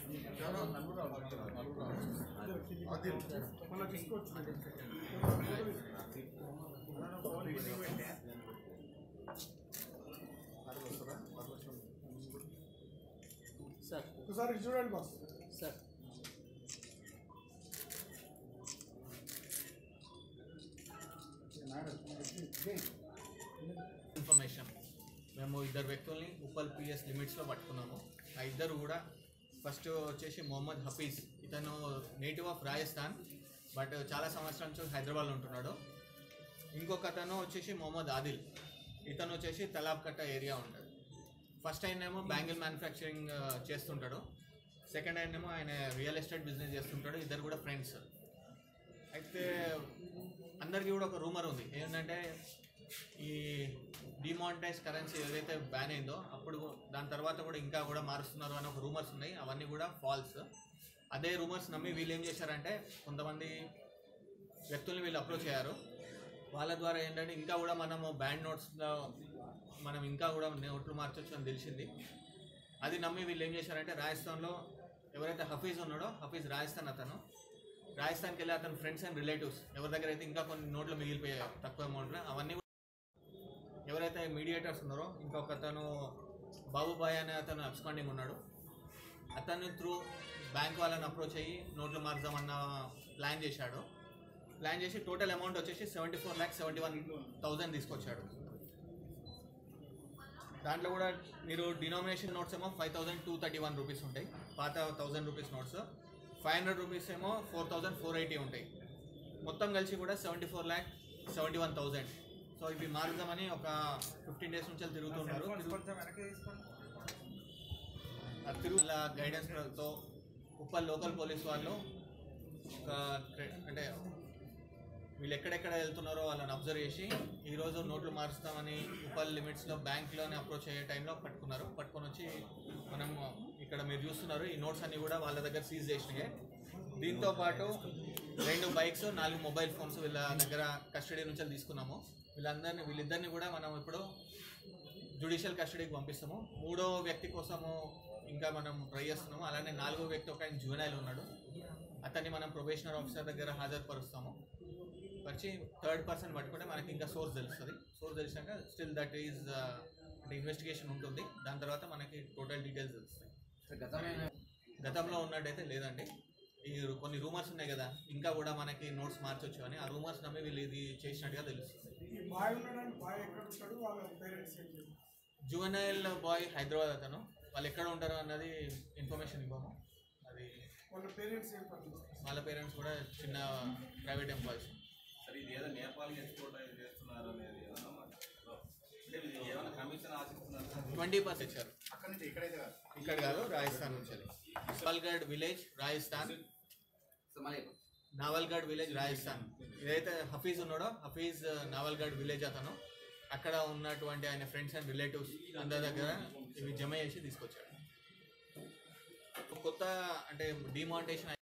Sir ఒకసారి ఇటు చూడండి బాస్ సార్ ఇన్ఫర్మేషన్ మేము ఇద్దరు వ్యక్తుల్ని ఉప్పల్ పిఎస్ లిమిట్స్లో పట్టుకున్నాము ఆ ఇద్దరు కూడా ఫస్ట్ వచ్చేసి మొహమ్మద్ హఫీజ్ ఇతను నేటివ్ ఆఫ్ రాజస్థాన్ బట్ చాలా సంవత్సరాల నుంచి హైదరాబాద్లో ఉంటున్నాడు ఇంకొక అతను వచ్చేసి మొహమ్మద్ ఆదిల్ ఇతను వచ్చేసి తలాబ్ కట్ట ఏరియా ఉంటాడు ఫస్ట్ ఆయనేమో బ్యాంగిల్ మ్యానుఫ్యాక్చరింగ్ చేస్తుంటాడు సెకండ్ ఆయనేమో ఆయన రియల్ ఎస్టేట్ బిజినెస్ చేస్తుంటాడు ఇద్దరు కూడా ఫ్రెండ్స్ అయితే అందరికీ కూడా ఒక రూమర్ ఉంది ఏంటంటే ఈ డిమానిటైజ్ కరెన్సీ ఏదైతే బ్యాన్ అయిందో అప్పుడు దాని తర్వాత కూడా ఇంకా కూడా మారుస్తున్నారు అని ఒక రూమర్స్ ఉన్నాయి అవన్నీ కూడా ఫాల్స్ అదే రూమర్స్ నమ్మి వీళ్ళు ఏం చేశారంటే కొంతమంది వ్యక్తుల్ని వీళ్ళు అప్రోచ్ అయ్యారు వాళ్ళ ద్వారా ఏంటంటే ఇంకా కూడా మనము బ్యాండ్ నోట్స్లో మనం ఇంకా కూడా నోట్లు మార్చొచ్చు అని తెలిసింది అది నమ్మి వీళ్ళు ఏం చేశారంటే రాజస్థాన్లో ఎవరైతే హఫీజ్ ఉన్నాడో హఫీజ్ రాజస్థాన్ అతను రాజస్థాన్కి వెళ్ళి అతని ఫ్రెండ్స్ అండ్ రిలేటివ్స్ ఎవరి దగ్గర అయితే ఇంకా కొన్ని నోట్లు మిగిలిపోయాయి తక్కువ అమౌంట్లో అవన్నీ కూడా ఎవరైతే మీడియేటర్స్ ఉన్నారో ఇంకొక అతను బాబుబాయ్ అనే అతను అబ్స్కాండింగ్ ఉన్నాడు అతను త్రూ బ్యాంక్ వాళ్ళని అప్రోచ్ అయ్యి నోట్లు మార్చామన్న ప్లాన్ చేశాడు ప్లాన్ చేసి టోటల్ అమౌంట్ వచ్చేసి seventy four lakhs seventy one thousand తీసుకొచ్చాడు దాంట్లో కూడా మీరు డినామినేషన్ నోట్స్ ఏమో five thousand two thirty one rupees ఉంటాయి పాత thousand rupees notes five hundred rupees ఏమో ఫోర్ థౌసండ్ ఫోర్ ఎయిటీ ఉంటాయి మొత్తం కలిసి కూడా seventy four lakh seventy one thousand so ఇవి మారుద్దామని ఒక ఫిఫ్టీన్ డేస్ నుంచి తిరుగుతున్నారు ఆ తిరుగుల గైడెన్స్తో ఉప్పల్ లోకల్ పోలీస్ వాళ్ళు ఒక క్రె- అంటే వీళ్ళు ఎక్కడెక్కడ వెళ్తున్నారో వాళ్ళని అబ్జర్వ్ చేసి ఈరోజు నోట్లు మారుస్తామని ఉప్పల్ లిమిట్స్లో బ్యాంక్లోనే అప్రోచ్ అయ్యే టైంలో పట్టుకున్నారు పట్టుకొని వచ్చి మనం ఇక్కడ మీరు చూస్తున్నారు ఈ నోట్స్ అన్ని కూడా వాళ్ళ దగ్గర సీజ్ చేసినాయి దీంతో పాటు రెండు బైక్స్ నాలుగు మొబైల్ ఫోన్స్ వీళ్ళ దగ్గర కస్టడీ నుంచి తీసుకున్నాము వీళ్ళందరినీ వీళ్ళిద్దరిని కూడా మనం ఇప్పుడు జ్యుడిషియల్ కస్టడీకి పంపిస్తాము మూడో వ్యక్తి కోసము ఇంకా మనం ట్రై చేస్తున్నాము అలానే నాలుగో వ్యక్తి ఒక ఆయన జూనైల్ ఉన్నాడు అతన్ని మనం ప్రొబేషనర్ ఆఫీసర్ దగ్గర హాజరుపరుస్తాము పరిచి థర్డ్ పర్సన్ పట్టుకుంటే మనకి ఇంకా సోర్స్ తెలుస్తుంది సోర్స్ తెలిసినాక స్టిల్ దట్ ఈజ్ అంటే ఇన్వెస్టిగేషన్ ఉంటుంది దాని తర్వాత మనకి టోటల్ డీటెయిల్స్ తెలుస్తాయి గతంలో ఉన్నట్టయితే లేదండి ఈ కొన్ని రూమర్స్ ఉన్నాయి కదా ఇంకా కూడా మనకి నోట్స్ మార్చొచ్చు అని ఆ రూమర్స్ నమ్మి వీళ్ళు ఇది చేసినట్టుగా తెలుస్తుంది ఈ బాయ్ ఉన్నాడని బాయ్ ఎక్కడ ఉంటాడు వాళ్ళ పేరెంట్స్ ఏం చెప్పారు జువెనైల్ బాయ్ హైదరాబాద్ అతను వాళ్ళు ఎక్కడ ఉంటారు అన్నది ఇన్ఫర్మేషన్ ఇవ్వము అది వాళ్ళ పేరెంట్స్ ఏం పని చేస్తారు? వాళ్ళ పేరెంట్స్ కూడా చిన్న ప్రైవేట్ ఎంప్లాయీస్ సరే ఇది ఏదో నేపాల్కి ఎక్స్పోర్ట్ అయ్యి చేస్తున్నారు అనేది ఏమన్నా మాట. అంటే ఇది ఏమైనా కమిషన్ ఆశిస్తున్నారు ట్వంటీ పర్సెంట్ ఇచ్చారు అక్కడ నుంచి ఎక్కడైతే కాదు ఇక్కడ కాదు రాజస్థాన్ నుంచి నావల్గఢ్ విలేజ్ రాజస్థాన్ నావల్గఢ్ విలేజ్ రాజస్థాన్ ఏదైతే హఫీజ్ ఉన్నాడో హఫీజ్ నావల్గఢ్ విలేజ్ అతను అక్కడ ఉన్నటువంటి ఆయన ఫ్రెండ్స్ అండ్ రిలేటివ్స్ అందరి దగ్గర ఇవి జమ చేసి తీసుకొచ్చాడు కొత్త అంటే డిమానిటేషన్